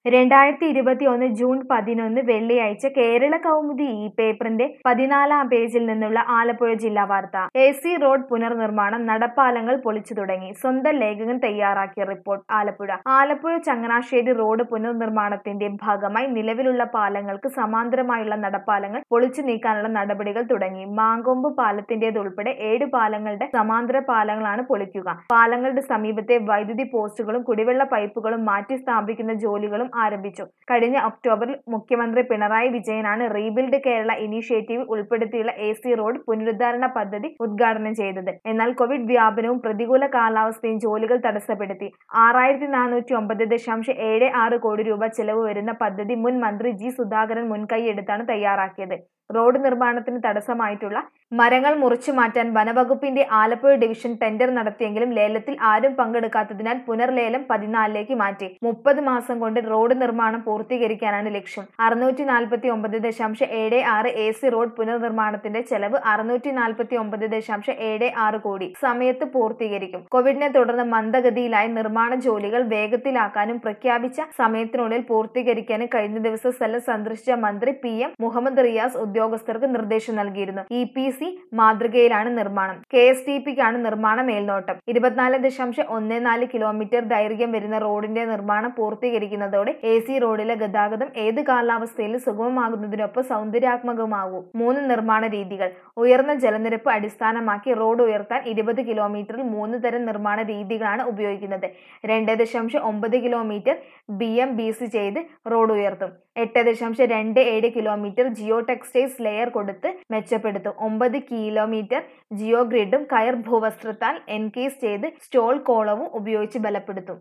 രണ്ടായിരത്തി ഇരുപത്തിയൊന്ന് ജൂൺ പതിനൊന്ന് വെള്ളിയാഴ്ച കേരള കൗമുദി ഈ പേപ്പറിന്റെ പതിനാലാം പേജിൽ നിന്നുള്ള ആലപ്പുഴ ജില്ലാ വാർത്ത എ സി റോഡ് പുനർനിർമ്മാണം നടപ്പാലങ്ങൾ പൊളിച്ചു തുടങ്ങി സ്വന്തം ലേഖകൻ തയ്യാറാക്കിയ റിപ്പോർട്ട് ആലപ്പുഴ ആലപ്പുഴ ചങ്ങനാശ്ശേരി റോഡ് പുനർനിർമ്മാണത്തിന്റെ ഭാഗമായി നിലവിലുള്ള പാലങ്ങൾക്ക് സമാന്തരമായുള്ള നടപ്പാലങ്ങൾ പൊളിച്ചു നീക്കാനുള്ള നടപടികൾ തുടങ്ങി മാങ്കൊമ്പ് പാലത്തിന്റേതുൾപ്പെടെ ഏഴ് പാലങ്ങളുടെ സമാന്തര പാലങ്ങളാണ് പൊളിക്കുക പാലങ്ങളുടെ സമീപത്തെ വൈദ്യുതി പോസ്റ്റുകളും കുടിവെള്ള പൈപ്പുകളും മാറ്റി സ്ഥാപിക്കുന്ന ജോലികളും ആരംഭിച്ചു കഴിഞ്ഞ ഒക്ടോബറിൽ മുഖ്യമന്ത്രി പിണറായി വിജയനാണ് റീബിൽഡ് കേരള ഇനീഷ്യേറ്റീവ് ഉൾപ്പെടുത്തിയുള്ള എ സി റോഡ് പുനരുദ്ധാരണ പദ്ധതി ഉദ്ഘാടനം ചെയ്തത് എന്നാൽ കോവിഡ് വ്യാപനവും പ്രതികൂല കാലാവസ്ഥയും ജോലികൾ തടസ്സപ്പെടുത്തി ആറായിരത്തി നാനൂറ്റി ഒമ്പത് ദശാംശം ഏഴ് ആറ് കോടി രൂപ ചെലവ് വരുന്ന പദ്ധതി മുൻ മന്ത്രി ജി സുധാകരൻ മുൻകൈയെടുത്താണ് തയ്യാറാക്കിയത് റോഡ് നിർമ്മാണത്തിന് തടസ്സമായിട്ടുള്ള മരങ്ങൾ മുറിച്ചു മാറ്റാൻ വനവകുപ്പിന്റെ ആലപ്പുഴ ഡിവിഷൻ ടെൻഡർ നടത്തിയെങ്കിലും ലേലത്തിൽ ആരും പങ്കെടുക്കാത്തതിനാൽ പുനർലേലം പതിനാലിലേക്ക് മാറ്റി മുപ്പത് മാസം കൊണ്ട് റോഡ് നിർമ്മാണം പൂർത്തീകരിക്കാനാണ് ലക്ഷ്യം അറുന്നൂറ്റി നാൽപ്പത്തി ഒമ്പത് ദശാംശം ഏഴ് ആറ് എ സി റോഡ് പുനർനിർമ്മാണത്തിന്റെ ചെലവ് അറുന്നൂറ്റി നാൽപ്പത്തി ഒമ്പത് ദശാംശം ഏഴ് ആറ് കോടി സമയത്ത് പൂർത്തീകരിക്കും കോവിഡിനെ തുടർന്ന് മന്ദഗതിയിലായ നിർമ്മാണ ജോലികൾ വേഗത്തിലാക്കാനും പ്രഖ്യാപിച്ച സമയത്തിനുള്ളിൽ പൂർത്തീകരിക്കാനും കഴിഞ്ഞ ദിവസം സ്ഥലം സന്ദർശിച്ച മന്ത്രി പി എം മുഹമ്മദ് റിയാസ് ഉദ്യോഗസ്ഥർക്ക് നിർദ്ദേശം നൽകിയിരുന്നു ഇ പി സി മാതൃകയിലാണ് നിർമ്മാണം കെ എസ് ടി പിക്കാണ് നിർമ്മാണ മേൽനോട്ടം ഇരുപത്തിനാല് ദശാംശം ഒന്ന് നാല് കിലോമീറ്റർ ദൈർഘ്യം വരുന്ന റോഡിന്റെ നിർമ്മാണം പൂർത്തീകരിക്കുന്നതോടെ എ സി റോഡിലെ ഗതാഗതം ഏത് കാലാവസ്ഥയിലും സുഗമമാകുന്നതിനൊപ്പം സൗന്ദര്യാത്മകമാകും മൂന്ന് നിർമ്മാണ രീതികൾ ഉയർന്ന ജലനിരപ്പ് അടിസ്ഥാനമാക്കി റോഡ് ഉയർത്താൻ ഇരുപത് കിലോമീറ്ററിൽ മൂന്ന് തരം നിർമ്മാണ രീതികളാണ് ഉപയോഗിക്കുന്നത് രണ്ട് ദശാംശം ഒമ്പത് kilometre B M B C ചെയ്ത് റോഡ് ഉയർത്തും എട്ട് ദശാംശം രണ്ട് ഏഴ് കിലോമീറ്റർ ജിയോ ടെക്സ്റ്റൈൽസ് ലെയർ കൊടുത്ത് മെച്ചപ്പെടുത്തും ഒമ്പത് കിലോമീറ്റർ ജിയോ ഗ്രിഡും കയർ ഭൂവസ്ത്രത്താൽ എൻകേസ് ചെയ്ത് സ്റ്റോൾ കോളവും ഉപയോഗിച്ച് ബലപ്പെടുത്തും